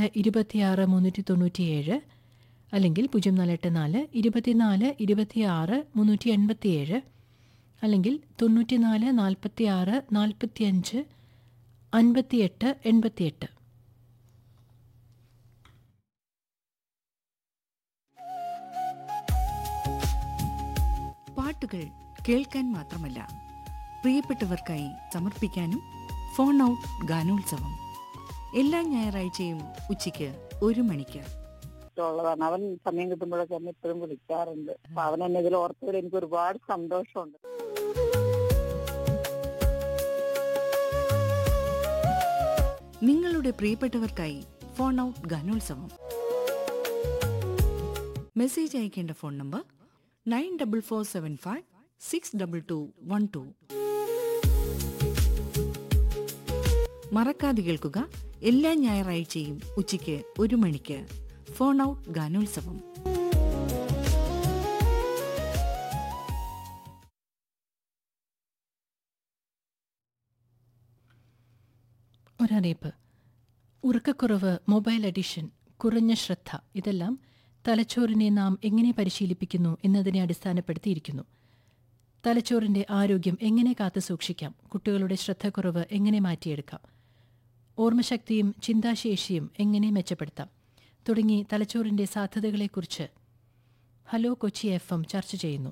ഇരുപത്തിയാറ് മുന്നൂറ്റി തൊണ്ണൂറ്റിയേഴ് അല്ലെങ്കിൽ പൂജ്യം നാല് എട്ട് നാല് ഇരുപത്തിനാല് ഇരുപത്തിയാറ് മുന്നൂറ്റി എൺപത്തിയേഴ് അല്ലെങ്കിൽ തൊണ്ണൂറ്റിനാല് നാൽപ്പത്തിയാറ് നാൽപ്പത്തിയഞ്ച് അൻപത്തിയെട്ട് എൺപത്തിയെട്ട് പാട്ടുകൾ കേൾക്കാൻ മാത്രമല്ല പ്രിയപ്പെട്ടവർക്കായി സമർപ്പിക്കാനും ഫോൺ ഔട്ട് ഗാനോത്സവം എല്ലാ ഞായറാഴ്ചയും ഉച്ചയ്ക്ക് ഒരു മണിക്ക് ഇഷ്ടമുള്ളതാണ് അവൻ സമയം കിട്ടുമ്പോഴൊക്കെ എന്നെ എപ്പോഴും വിളിക്കാറുണ്ട് അപ്പൊ അവൻ എന്നെ ഇതിൽ ഓർത്തതിൽ എനിക്ക് ഒരുപാട് സന്തോഷമുണ്ട് നിങ്ങളുടെ പ്രിയപ്പെട്ടവർക്കായി ഫോൺ ഔട്ട് ഗാനോത്സവം മെസ്സേജ് അയക്കേണ്ട phone number nine double four seven five six double two one two മറക്കാതെ കേൾക്കുക എല്ലാ ഞായറാഴ്ചയും ഉച്ചയ്ക്ക് ഒരു മണിക്ക് ഫോൺ ഔട്ട് ഗാനോത്സവം ഒരറിയിപ്പ് ഉറക്കക്കുറവ് മൊബൈൽ അഡിഷൻ കുറഞ്ഞ ശ്രദ്ധ ഇതെല്ലാം തലച്ചോറിനെ നാം എങ്ങനെ പരിശീലിപ്പിക്കുന്നു എന്നതിനെ അടിസ്ഥാനപ്പെടുത്തിയിരിക്കുന്നു തലച്ചോറിന്റെ ആരോഗ്യം എങ്ങനെ കാത്തു സൂക്ഷിക്കാം കുട്ടികളുടെ ശ്രദ്ധക്കുറവ് എങ്ങനെ മാറ്റിയെടുക്കാം ഓർമ്മശക്തിയും ചിന്താശേഷിയും എങ്ങനെ മെച്ചപ്പെടുത്താം തുടങ്ങി തലച്ചോറിന്റെ സാധ്യതകളെക്കുറിച്ച് ഹലോ കൊച്ചി എഫ് എം ചർച്ച ചെയ്യുന്നു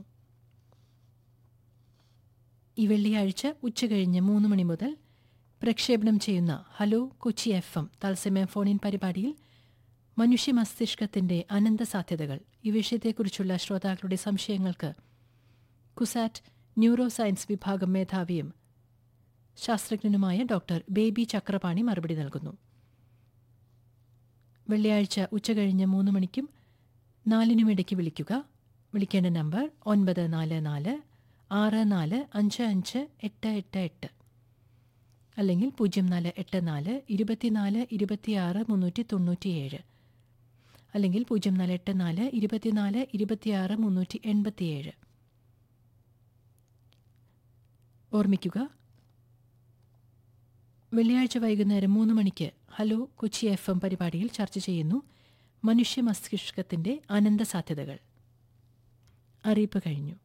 ഈ വെള്ളിയാഴ്ച ഉച്ചകഴിഞ്ഞ് മൂന്ന് മണി മുതൽ പ്രക്ഷേപണം ചെയ്യുന്ന ഹലോ കൊച്ചി എഫ് എം തത്സമയ ഫോണിൻ പരിപാടിയിൽ മനുഷ്യ മസ്തിഷ്കത്തിന്റെ അനന്ത സാധ്യതകൾ ഈ വിഷയത്തെക്കുറിച്ചുള്ള ശ്രോതാക്കളുടെ സംശയങ്ങൾക്ക് കുസാറ്റ് ന്യൂറോ സയൻസ് വിഭാഗം മേധാവിയും ശാസ്ത്രജ്ഞനുമായ ഡോക്ടർ ബേബി ചക്രപാണി മറുപടി നൽകുന്നു വെള്ളിയാഴ്ച ഉച്ചകഴിഞ്ഞ് മൂന്ന് മണിക്കും നാലിനുമിടയ്ക്ക് വിളിക്കുക വിളിക്കേണ്ട നമ്പർ ഒൻപത് നാല് നാല് ആറ് നാല് അഞ്ച് അഞ്ച് എട്ട് എട്ട് എട്ട് അല്ലെങ്കിൽ പൂജ്യം നാല് എട്ട് നാല് ഇരുപത്തിനാല് ഇരുപത്തിയാറ് മുന്നൂറ്റി തൊണ്ണൂറ്റിയേഴ് അല്ലെങ്കിൽ പൂജ്യം നാല് എട്ട് നാല് ഇരുപത്തിനാല് ഇരുപത്തിയാറ് മുന്നൂറ്റി എൺപത്തിയേഴ് ഓർമ്മിക്കുക വെള്ളിയാഴ്ച വൈകുന്നേരം മൂന്ന് മണിക്ക് ഹലോ കൊച്ചി എഫ് എം പരിപാടിയിൽ ചർച്ച ചെയ്യുന്നു മനുഷ്യ മസ്തിഷ്കത്തിന്റെ അനന്ത സാധ്യതകൾ അറിയിപ്പ് കഴിഞ്ഞു